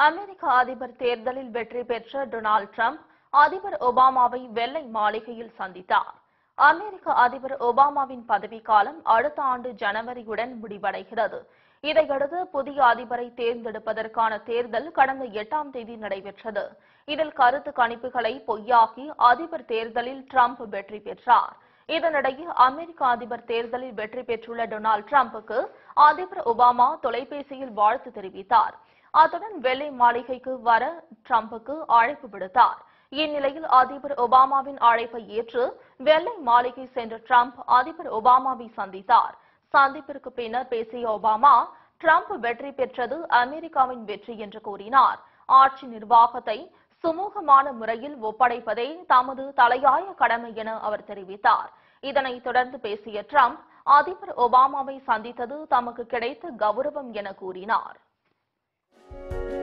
அமெரிக்க அதிபர் தேர்தலில் வெற்றி பெற்ற டொனால்ட் ட்ரம்ப் அதிபர் ஒபாமாவை வெள்ளை மாளிகையில் சந்தித்தார் அமெரிக்க அதிபர் ஒபாமாவின் பதவிக்காலம் அடுத்த ஆண்டு ஜனவரியுடன் முடிவடைகிறது இதையடுத்து புதிய அதிபரை தேர்ந்தெடுப்பதற்கான தேர்தல் கடந்த எட்டாம் தேதி நடைபெற்றது இதில் கருத்து கணிப்புகளை பொய்யாக்கி அதிபர் தேர்தலில் ட்ரம்ப் வெற்றி பெற்றார் இதனிடையே அமெரிக்க அதிபர் தேர்தலில் வெற்றி பெற்றுள்ள டொனால்ட் ட்ரம்புக்கு அதிபர் ஒபாமா தொலைபேசியில் வாழ்த்து தெரிவித்தார் அத்துடன் வெள்ளை மாளிகைக்கு வர ட்ரம்புக்கு அழைப்பு விடுத்தார் இந்நிலையில் அதிபர் ஒபாமாவின் அழைப்பை ஏற்று வெள்ளை மாளிகை சென்ற ட்ரம்ப் அதிபர் ஒபாமாவை சந்தித்தார் சந்திப்பிற்கு பின்னர் பேசிய ஒபாமா ட்ரம்ப் வெற்றி பெற்றது அமெரிக்காவின் வெற்றி என்று கூறினார் ஆட்சி நிர்வாகத்தை சுமூகமான முறையில் ஒப்படைப்பதே தமது தலையாய கடமை என அவர் தெரிவித்தார் இதனைத் தொடர்ந்து பேசிய ட்ரம்ப் அதிபர் ஒபாமாவை சந்தித்தது தமக்கு கிடைத்த கௌரவம் என கூறினார்